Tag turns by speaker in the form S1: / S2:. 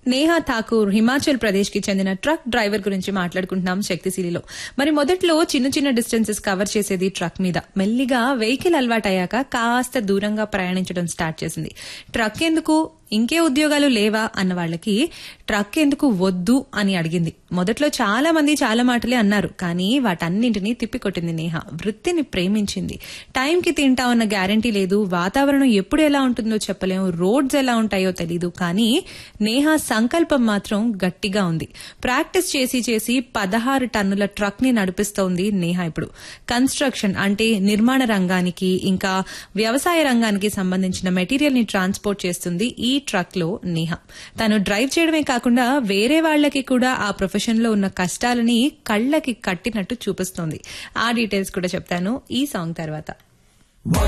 S1: నేహా ఠాకూర్ హిమాచల్ ప్రదేశ్ కి చెందిన truck driver గురించి మాట్లాడుకుంటున్నాం శక్తిశీలిలో మరి మొదట్లో చిన్న చిన్న డిస్టెన్సెస్ కవర్ చేసేది ట్రక్ మీద మెల్లిగా వెహికల్ అలవాటయ్యాక కాస్త దూరంగా ప్రయాణించడం స్టార్ట్ చేసింది ట్రక్ ఎందుకు ఇంకే ఉద్యోగాలు లేవా అన్న వాళ్ళకి ట్రక్ ఎందుకు వద్దు అని అడిగింది మొదట్లో చాలా మంది చాలా మాటలే అన్నారు కానీ వాటన్నింటినీ తిప్పికొట్టింది నేహ వృత్తిని ప్రేమించింది టైంకి తింటామన్న గ్యారంటీ లేదు వాతావరణం ఎప్పుడు ఎలా ఉంటుందో చెప్పలేము రోడ్స్ ఎలా ఉంటాయో తెలీదు కానీ నేహ సంకల్పం మాత్రం గట్టిగా ఉంది ప్రాక్టీస్ చేసి చేసి పదహారు టన్నుల ట్రక్ ని నడిపిస్తోంది నేహ ఇప్పుడు కన్స్ట్రక్షన్ అంటే నిర్మాణ రంగానికి ఇంకా వ్యవసాయ రంగానికి సంబంధించిన మెటీరియల్ ని ట్రాన్స్పోర్ట్ చేస్తుంది ఈ ట్రక్ లో నేహ తను డ్రైవ్ చేయడమే కాకుండా వేరే వాళ్ళకి కూడా ఆ ప్రొఫెషన్ లో ఉన్న కష్టాలని కళ్ళకి కట్టినట్టు చూపిస్తోంది ఆ డీటెయిల్స్ కూడా చెప్తాను ఈ సాంగ్ తర్వాత